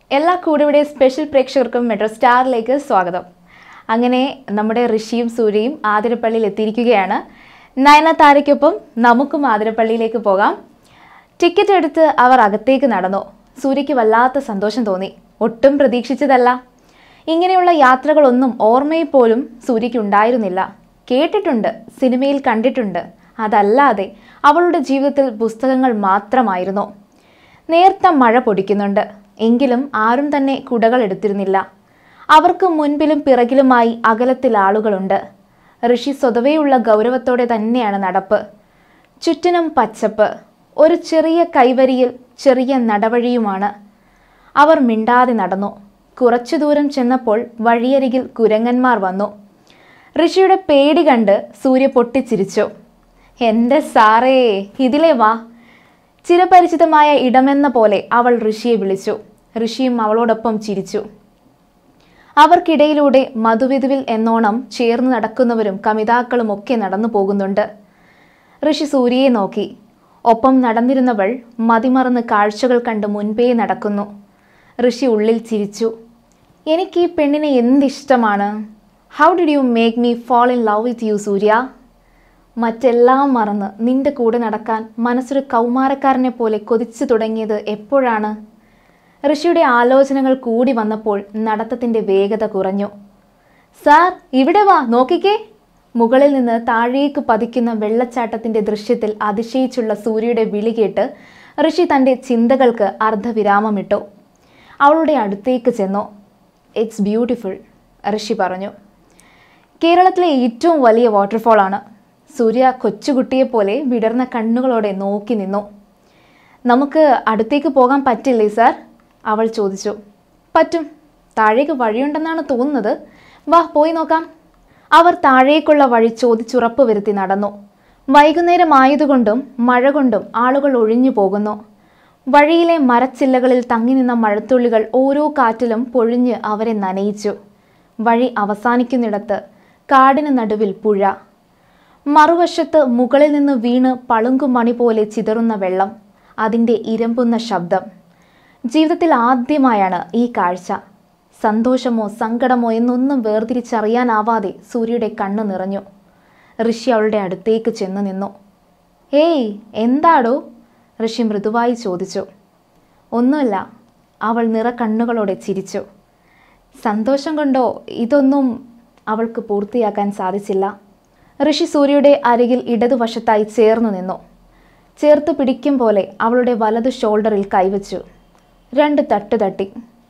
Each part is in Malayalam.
എല്ലാ കൂടെയുടെ സ്പെഷ്യൽ പ്രേക്ഷകർക്കും മെട്രോ സ്റ്റാറിലേക്ക് സ്വാഗതം അങ്ങനെ നമ്മുടെ ഋഷിയും സൂര്യയും ആതിരപ്പള്ളിയിൽ എത്തിയിരിക്കുകയാണ് നയന താരയ്ക്കൊപ്പം നമുക്കും ആതിരപ്പള്ളിയിലേക്ക് പോകാം ടിക്കറ്റ് എടുത്ത് അവർ അകത്തേക്ക് നടന്നു സൂര്യയ്ക്ക് വല്ലാത്ത സന്തോഷം തോന്നി ഒട്ടും പ്രതീക്ഷിച്ചതല്ല ഇങ്ങനെയുള്ള യാത്രകളൊന്നും ഓർമ്മയിൽ പോലും സൂര്യയ്ക്ക് ഉണ്ടായിരുന്നില്ല കേട്ടിട്ടുണ്ട് സിനിമയിൽ കണ്ടിട്ടുണ്ട് അതല്ലാതെ അവളുടെ ജീവിതത്തിൽ പുസ്തകങ്ങൾ മാത്രമായിരുന്നു നേർത്ത മഴ പൊടിക്കുന്നുണ്ട് എങ്കിലും ആരും തന്നെ കുടകൾ എടുത്തിരുന്നില്ല അവർക്ക് മുൻപിലും പിറകിലുമായി അകലത്തിൽ ആളുകളുണ്ട് ഋഷി സ്വതവേയുള്ള ഗൗരവത്തോടെ തന്നെയാണ് നടപ്പ് ചുറ്റിനും പച്ചപ്പ് ഒരു ചെറിയ കൈവരിയിൽ ചെറിയ നടവഴിയുമാണ് അവർ മിണ്ടാതെ നടന്നു കുറച്ചു ദൂരം ചെന്നപ്പോൾ വഴിയരികിൽ കുരങ്ങന്മാർ വന്നു ഋഷിയുടെ പേടി കണ്ട് സൂര്യ പൊട്ടിച്ചിരിച്ചു എൻ്റെ സാറേ ഇതിലേ വാ ചിരപരിചിതമായ ഇടമെന്ന പോലെ അവൾ ഋഷിയെ വിളിച്ചു ഋഷിയും അവളോടൊപ്പം ചിരിച്ചു അവർക്കിടയിലൂടെ മധുവിധുവിൽ എന്നോണം ചേർന്ന് നടക്കുന്നവരും കമിതാക്കളും ഒക്കെ നടന്നു പോകുന്നുണ്ട് ഋഷി സൂര്യയെ നോക്കി ഒപ്പം നടന്നിരുന്നവൾ മതിമറന്ന് കാഴ്ചകൾ കണ്ട് മുൻപേ നടക്കുന്നു ഋഷി ഉള്ളിൽ ചിരിച്ചു എനിക്ക് ഈ പെണ്ണിനെ എന്തിഷ്ടമാണ് how did you make me fall in love with you Surya മറ്റെല്ലാം മറന്ന് നിന്റെ കൂടെ നടക്കാൻ മനസ്സൊരു കൗമാരക്കാരനെ പോലെ കൊതിച്ചു തുടങ്ങിയത് എപ്പോഴാണ് ഋഷിയുടെ ആലോചനകൾ കൂടി വന്നപ്പോൾ നടത്തത്തിൻ്റെ വേഗത കുറഞ്ഞു സാർ ഇവിടെ വാ നോക്കിക്കേ മുകളിൽ നിന്ന് താഴേക്ക് പതിക്കുന്ന വെള്ളച്ചാട്ടത്തിന്റെ ദൃശ്യത്തിൽ അതിശയിച്ചുള്ള സൂര്യയുടെ വിളി കേട്ട് ഋഷി തൻ്റെ ചിന്തകൾക്ക് അർദ്ധവിരാമമിട്ടു അവളുടെ അടുത്തേക്ക് ചെന്നു ഇറ്റ്സ് ബ്യൂട്ടിഫുൾ ഋഷി പറഞ്ഞു കേരളത്തിലെ ഏറ്റവും വലിയ വാട്ടർഫോളാണ് സൂര്യ കൊച്ചുകുട്ടിയെപ്പോലെ വിടർന്ന കണ്ണുകളോടെ നോക്കി നിന്നു നമുക്ക് അടുത്തേക്ക് പോകാൻ പറ്റില്ലേ സാർ അവൾ ചോദിച്ചു പറ്റും താഴേക്ക് വഴിയുണ്ടെന്നാണ് തോന്നുന്നത് വാ പോയി നോക്കാം അവർ താഴേക്കുള്ള വഴി ചോദിച്ചുറപ്പ് വരുത്തി നടന്നു വൈകുന്നേരമായതുകൊണ്ടും മഴ കൊണ്ടും ആളുകൾ ഒഴിഞ്ഞു പോകുന്നു വഴിയിലെ മരച്ചില്ലകളിൽ തങ്ങി നിന്ന മഴത്തുള്ളികൾ ഓരോ കാറ്റിലും പൊഴിഞ്ഞ് അവരെ നനയിച്ചു വഴി അവസാനിക്കുന്നിടത്ത് കാടിന് നടുവിൽ പുഴ മറുവശത്ത് മുകളിൽ നിന്ന് വീണ് പളുങ്കുമണി പോലെ ചിതറുന്ന വെള്ളം അതിൻ്റെ ഇരമ്പുന്ന ശബ്ദം ജീവിതത്തിൽ ആദ്യമായാണ് ഈ കാഴ്ച സന്തോഷമോ സങ്കടമോ എന്നൊന്നും വേർതിരിച്ചറിയാനാവാതെ സൂര്യയുടെ കണ്ണു നിറഞ്ഞു ഋഷി അവളുടെ അടുത്തേക്ക് ചെന്നു നിന്നു ഏയ് എന്താടോ ഋഷി മൃദുവായി ചോദിച്ചു ഒന്നുമില്ല അവൾ നിറകണ്ണുകളോടെ ചിരിച്ചു സന്തോഷം കൊണ്ടോ ഇതൊന്നും അവൾക്ക് പൂർത്തിയാക്കാൻ സാധിച്ചില്ല ഋഷി സൂര്യയുടെ അരികിൽ ഇടതുവശത്തായി ചേർന്നു നിന്നു ചേർത്ത് പിടിക്കും പോലെ അവളുടെ വലതു ഷോൾഡറിൽ കൈവച്ചു രണ്ട് തട്ട് തട്ടി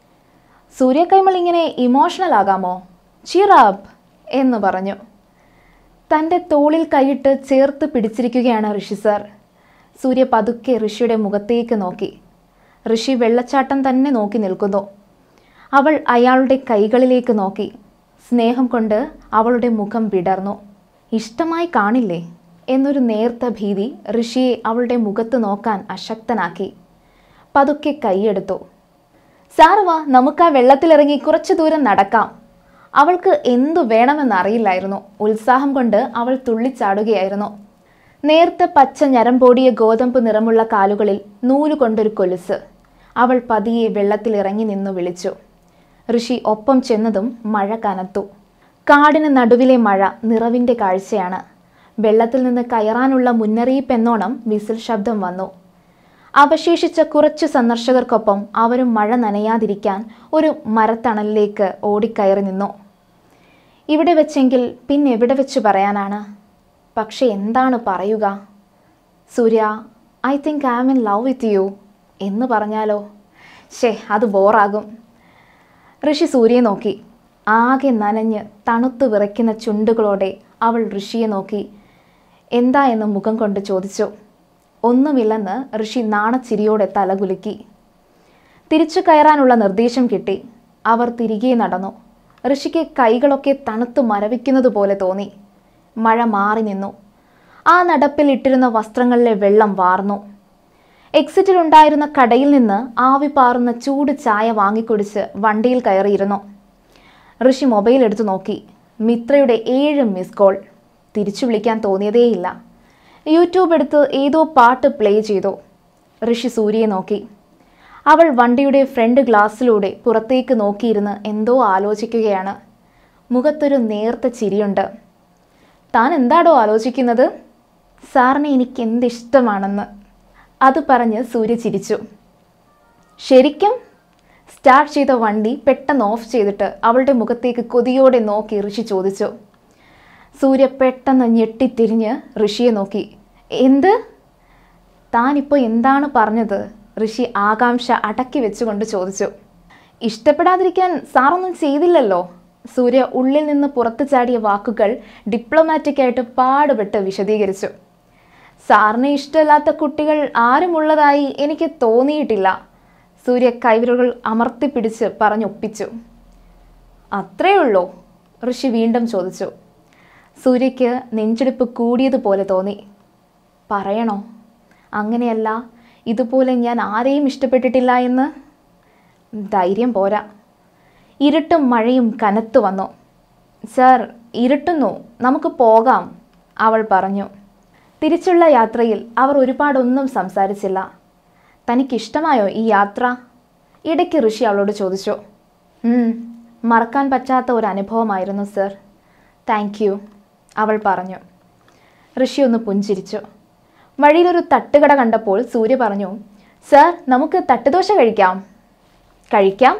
സൂര്യ കൈമൾ ഇങ്ങനെ ഇമോഷണൽ ആകാമോ ചിറാബ് എന്ന് പറഞ്ഞു തൻ്റെ തോളിൽ കൈയിട്ട് ചേർത്ത് പിടിച്ചിരിക്കുകയാണ് ഋഷി സാർ സൂര്യ പതുക്കെ ഋഷിയുടെ മുഖത്തേക്ക് നോക്കി ഋഷി വെള്ളച്ചാട്ടം തന്നെ നോക്കി നിൽക്കുന്നു അവൾ അയാളുടെ കൈകളിലേക്ക് നോക്കി സ്നേഹം കൊണ്ട് അവളുടെ മുഖം വിടർന്നു ഇഷ്ടമായി കാണില്ലേ എന്നൊരു നേർത്ത ഭീതി ഋഷിയെ അവളുടെ മുഖത്ത് നോക്കാൻ അശക്തനാക്കി പതുക്കെ കൈയെടുത്തു സാറ് വാ നമുക്ക് ആ വെള്ളത്തിലിറങ്ങി കുറച്ചു ദൂരം നടക്കാം അവൾക്ക് എന്തു വേണമെന്നറിയില്ലായിരുന്നു ഉത്സാഹം കൊണ്ട് അവൾ തുള്ളിച്ചാടുകയായിരുന്നു നേർത്ത പച്ച ഞരമ്പോടിയ ഗോതമ്പ് നിറമുള്ള കാലുകളിൽ നൂലുകൊണ്ടൊരു കൊലുസ് അവൾ പതിയെ വെള്ളത്തിലിറങ്ങി നിന്നു വിളിച്ചു ഋഷി ഒപ്പം ചെന്നതും മഴ കനത്തു കാടിന് നടുവിലെ മഴ നിറവിൻ്റെ കാഴ്ചയാണ് വെള്ളത്തിൽ നിന്ന് കയറാനുള്ള മുന്നറിയിപ്പെന്നോണം വിസിൽ ശബ്ദം വന്നു അവശേഷിച്ച കുറച്ചു സന്ദർശകർക്കൊപ്പം അവരും മഴ നനയാതിരിക്കാൻ ഒരു മരത്തണലിലേക്ക് ഓടിക്കയറി നിന്നു ഇവിടെ വെച്ചെങ്കിൽ പിന്നെ എവിടെ വെച്ച് പറയാനാണ് പക്ഷെ എന്താണ് പറയുക Surya I think I am in love with you എന്ന് പറഞ്ഞാലോ ഷേ അത് ബോറാകും ഋഷി സൂര്യയെ നോക്കി ആകെ നനഞ്ഞ് തണുത്തു വിറയ്ക്കുന്ന ചുണ്ടുകളോടെ അവൾ ഋഷിയെ നോക്കി എന്താ എന്ന് മുഖം കൊണ്ട് ചോദിച്ചു ഒന്നുമില്ലെന്ന് ഋഷി നാണച്ചിരിയോടെ തലകുലുക്കി തിരിച്ചു കയറാനുള്ള നിർദ്ദേശം കിട്ടി അവർ തിരികെ നടന്നു ഋഷിക്ക് കൈകളൊക്കെ തണുത്തു മരവിക്കുന്നത് പോലെ തോന്നി മഴ മാറി നിന്നു ആ നടപ്പിൽ ഇട്ടിരുന്ന വസ്ത്രങ്ങളിലെ വെള്ളം വാർന്നു എക്സിറ്റിലുണ്ടായിരുന്ന കടയിൽ നിന്ന് ആവി പാറുന്ന ചൂട് ചായ വാങ്ങിക്കുടിച്ച് വണ്ടിയിൽ കയറിയിരുന്നു ഋഷി മൊബൈൽ എടുത്തു നോക്കി മിത്രയുടെ ഏഴ് മിസ് കോൾ തിരിച്ചു വിളിക്കാൻ തോന്നിയതേയില്ല യൂട്യൂബ് എടുത്ത് ഏതോ പാട്ട് പ്ലേ ചെയ്തു ഋഷി സൂര്യയെ നോക്കി അവൾ വണ്ടിയുടെ ഫ്രണ്ട് ഗ്ലാസ്സിലൂടെ പുറത്തേക്ക് നോക്കിയിരുന്ന് എന്തോ ആലോചിക്കുകയാണ് മുഖത്തൊരു നേർത്ത ചിരിയുണ്ട് താൻ എന്താടോ ആലോചിക്കുന്നത് സാറിനെ എനിക്ക് എന്തിഷ്ടമാണെന്ന് അത് പറഞ്ഞ് സൂര്യ ചിരിച്ചു ശരിക്കും സ്റ്റാർട്ട് ചെയ്ത വണ്ടി പെട്ടെന്ന് ഓഫ് ചെയ്തിട്ട് അവളുടെ മുഖത്തേക്ക് കൊതിയോടെ നോക്കി ഋഷി ചോദിച്ചു സൂര്യ പെട്ടെന്ന് ഞെട്ടിത്തിരിഞ്ഞ് ഋഷിയെ നോക്കി എന്ത് താനിപ്പോൾ എന്താണ് പറഞ്ഞത് ഋഷി ആകാംക്ഷ അടക്കി വെച്ചുകൊണ്ട് ചോദിച്ചു ഇഷ്ടപ്പെടാതിരിക്കാൻ സാറൊന്നും ചെയ്തില്ലല്ലോ സൂര്യ ഉള്ളിൽ നിന്ന് പുറത്തു ചാടിയ വാക്കുകൾ ഡിപ്ലോമാറ്റിക്കായിട്ട് പാടുപെട്ട് വിശദീകരിച്ചു സാറിന് ഇഷ്ടമില്ലാത്ത കുട്ടികൾ ആരുമുള്ളതായി എനിക്ക് തോന്നിയിട്ടില്ല സൂര്യ കൈവിരലുകൾ അമർത്തിപ്പിടിച്ച് പറഞ്ഞൊപ്പിച്ചു അത്രേ ഉള്ളൂ ഋഷി വീണ്ടും ചോദിച്ചു സൂര്യയ്ക്ക് നെഞ്ചെടുപ്പ് കൂടിയതുപോലെ തോന്നി പറയണോ അങ്ങനെയല്ല ഇതുപോലെ ഞാൻ ആരെയും ഇഷ്ടപ്പെട്ടിട്ടില്ല എന്ന് ധൈര്യം പോരാ ഇരുട്ടും മഴയും കനത്തു വന്നു സർ ഇരുട്ടുന്നു നമുക്ക് പോകാം അവൾ പറഞ്ഞു തിരിച്ചുള്ള യാത്രയിൽ അവർ ഒരുപാടൊന്നും സംസാരിച്ചില്ല തനിക്കിഷ്ടമായോ ഈ യാത്ര ഇടയ്ക്ക് ഋഷി അവളോട് ചോദിച്ചു "ഉം, മറക്കാൻ പറ്റാത്ത ഒരു അനുഭവമായിരുന്നു സർ താങ്ക് യു അവൾ പറഞ്ഞു ഋഷി ഒന്ന് പുഞ്ചിരിച്ചു വഴിയിലൊരു തട്ടുകട കണ്ടപ്പോൾ സൂര്യ പറഞ്ഞു സർ നമുക്ക് തട്ടുദോശ കഴിക്കാം കഴിക്കാം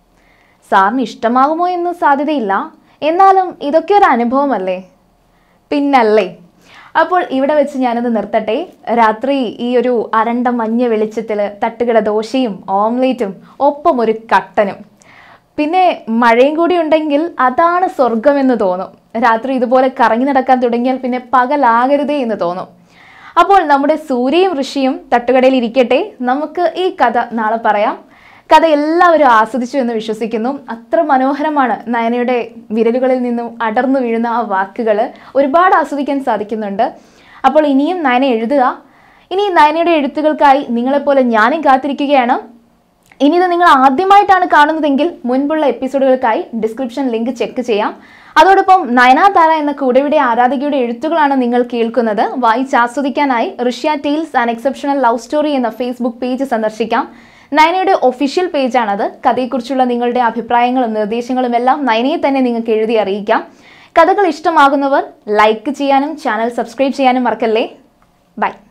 സാറിന് ഇഷ്ടമാകുമോ എന്ന് സാധ്യതയില്ല എന്നാലും ഇതൊക്കെ ഒരു അനുഭവമല്ലേ പിന്നല്ലേ അപ്പോൾ ഇവിടെ വെച്ച് ഞാനത് നിർത്തട്ടെ രാത്രി ഈ ഒരു അരണ്ട മഞ്ഞ വെളിച്ചത്തിൽ തട്ടുകട ദോശയും ഓംലേറ്റും ഒപ്പം ഒരു കട്ടനും പിന്നെ മഴയും കൂടി ഉണ്ടെങ്കിൽ അതാണ് സ്വർഗമെന്ന് തോന്നും രാത്രി ഇതുപോലെ കറങ്ങി നടക്കാൻ തുടങ്ങിയാൽ പിന്നെ പകലാകരുതേ എന്ന് തോന്നും അപ്പോൾ നമ്മുടെ സൂര്യയും ഋഷിയും തട്ടുകടയിൽ ഇരിക്കട്ടെ നമുക്ക് ഈ കഥ നാളെ പറയാം കഥ എല്ലാവരും ആസ്വദിച്ചു എന്ന് വിശ്വസിക്കുന്നു അത്ര മനോഹരമാണ് നയനയുടെ വിരലുകളിൽ നിന്നും അടർന്നു വീഴുന്ന ആ വാക്കുകൾ ഒരുപാട് ആസ്വദിക്കാൻ സാധിക്കുന്നുണ്ട് അപ്പോൾ ഇനിയും നയന എഴുതുക ഇനി നയനയുടെ എഴുത്തുകൾക്കായി നിങ്ങളെപ്പോലെ ഞാനും കാത്തിരിക്കുകയാണ് ഇനി ഇത് നിങ്ങൾ ആദ്യമായിട്ടാണ് കാണുന്നതെങ്കിൽ മുൻപുള്ള എപ്പിസോഡുകൾക്കായി ഡിസ്ക്രിപ്ഷൻ ലിങ്ക് ചെക്ക് ചെയ്യാം അതോടൊപ്പം നയന താര എന്ന കൂടെവിടെ ആരാധികയുടെ എഴുത്തുകളാണ് നിങ്ങൾ കേൾക്കുന്നത് വായിച്ച് ആസ്വദിക്കാനായി Rishya tales and exceptional love story എന്ന ഫേസ്ബുക്ക് പേജ് സന്ദർശിക്കാം നയനയുടെ ഒഫീഷ്യൽ പേജാണത് കഥയെക്കുറിച്ചുള്ള നിങ്ങളുടെ അഭിപ്രായങ്ങളും നിർദ്ദേശങ്ങളും എല്ലാം നയനയെ തന്നെ നിങ്ങൾക്ക് എഴുതി അറിയിക്കാം കഥകൾ ഇഷ്ടമാകുന്നവർ ലൈക്ക് ചെയ്യാനും ചാനൽ സബ്സ്ക്രൈബ് ചെയ്യാനും മറക്കല്ലേ ബൈ